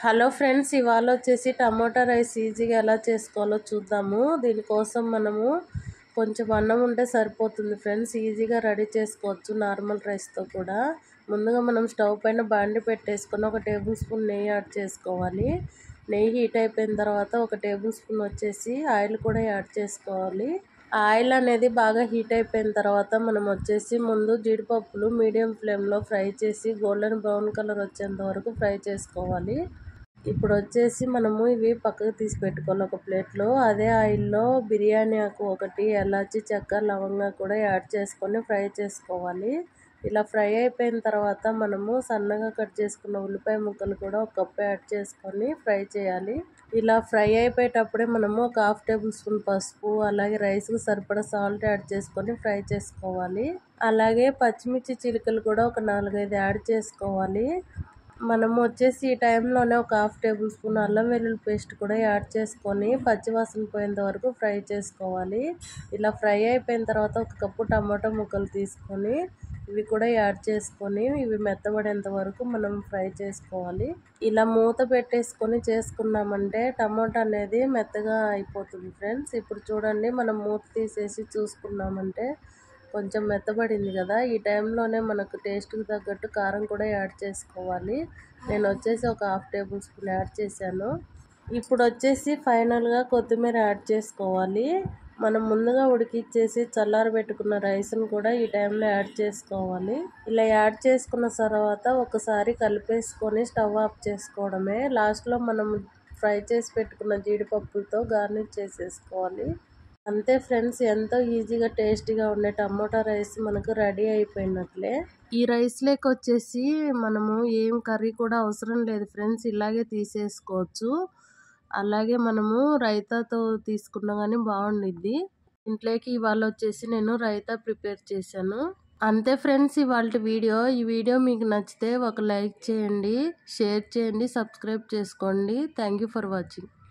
hello friends ఇవాళ వచ్చేసి tomato rice ఈజీగా ఎలా చేసుకోవాలో చూద్దాము దీనికోసం మనము కొంచెం అన్నం ఉంటే సరిపోతుంది ఫ్రెండ్స్ ఈజీగా రెడీ చేసుకోవచ్చు నార్మల్ రైస్తో కూడా ముందుగా మనం స్టవ్ పైన బాండి పెట్టేసుకొని ఒక టేబుల్ స్పూన్ నెయ్యి యాడ్ చేసుకోవాలి నెయ్యి హీట్ అయిపోయిన తర్వాత ఒక టేబుల్ స్పూన్ వచ్చేసి ఆయిల్ కూడా యాడ్ చేసుకోవాలి ఆయిల్ అనేది బాగా హీట్ అయిపోయిన తర్వాత మనం వచ్చేసి ముందు జీడిపప్పులు మీడియం ఫ్లేమ్లో ఫ్రై చేసి గోల్డెన్ బ్రౌన్ కలర్ వచ్చేంత వరకు ఫ్రై చేసుకోవాలి ఇప్పుడు వచ్చేసి మనము ఇవి పక్కకు తీసి పెట్టుకోవాలి ఒక ప్లేట్లో అదే ఆయిల్లో బిర్యానీ ఆకు ఒకటి ఎలాచి చెక్క లవంగా కూడా యాడ్ చేసుకొని ఫ్రై చేసుకోవాలి ఇలా ఫ్రై అయిపోయిన తర్వాత మనము సన్నగా కట్ చేసుకున్న ఉల్లిపాయ ముక్కలు కూడా ఒక కప్పు యాడ్ చేసుకొని ఫ్రై చేయాలి ఇలా ఫ్రై అయిపోయేటప్పుడే మనము ఒక హాఫ్ టేబుల్ స్పూన్ పసుపు అలాగే రైస్కి సరిపడా సాల్ట్ యాడ్ చేసుకొని ఫ్రై చేసుకోవాలి అలాగే పచ్చిమిర్చి చిలుకలు కూడా ఒక నాలుగైదు యాడ్ చేసుకోవాలి మనము వచ్చేసి ఈ టైంలోనే ఒక హాఫ్ టేబుల్ స్పూన్ అల్లం వెల్లుల్లి పేస్ట్ కూడా యాడ్ చేసుకొని పచ్చివాసన పోయేంత వరకు ఫ్రై చేసుకోవాలి ఇలా ఫ్రై అయిపోయిన తర్వాత ఒక కప్పు టమాటా ముక్కలు తీసుకొని ఇవి కూడా యాడ్ చేసుకొని ఇవి మెత్తబడేంత వరకు మనం ఫ్రై చేసుకోవాలి ఇలా మూత పెట్టేసుకొని చేసుకున్నామంటే టమాటా అనేది మెత్తగా అయిపోతుంది ఫ్రెండ్స్ ఇప్పుడు చూడండి మనం మూత తీసేసి చూసుకున్నామంటే కొంచెం మెత్తబడింది కదా ఈ టైంలోనే మనకు టేస్ట్కి తగ్గట్టు కారం కూడా యాడ్ చేసుకోవాలి నేను వచ్చేసి ఒక హాఫ్ టేబుల్ స్పూన్ యాడ్ చేశాను ఇప్పుడు వచ్చేసి ఫైనల్గా కొత్తిమీర యాడ్ చేసుకోవాలి మనం ముందుగా ఉడికిచ్చేసి చల్లారి పెట్టుకున్న రైస్ని కూడా ఈ టైంలో యాడ్ చేసుకోవాలి ఇలా యాడ్ చేసుకున్న తర్వాత ఒకసారి కలిపేసుకొని స్టవ్ ఆఫ్ చేసుకోవడమే లాస్ట్లో మనం ఫ్రై చేసి పెట్టుకున్న జీడిపప్పులతో గార్నిష్ చేసేసుకోవాలి అంతే ఫ్రెండ్స్ ఎంతో ఈజీగా టేస్టీగా ఉండే టమోటా రైస్ మనకు రెడీ అయిపోయినట్లే ఈ రైస్ లేక వచ్చేసి మనము ఏం కర్రీ కూడా అవసరం లేదు ఫ్రెండ్స్ ఇలాగే తీసేసుకోవచ్చు అలాగే మనము రైతాతో తీసుకున్నా కానీ బాగుండిద్ది ఇంట్లోకి ఇవాళ వచ్చేసి నేను రైతా ప్రిపేర్ చేశాను అంతే ఫ్రెండ్స్ ఇవాళ వీడియో ఈ వీడియో మీకు నచ్చితే ఒక లైక్ చేయండి షేర్ చేయండి సబ్స్క్రైబ్ చేసుకోండి థ్యాంక్ ఫర్ వాచింగ్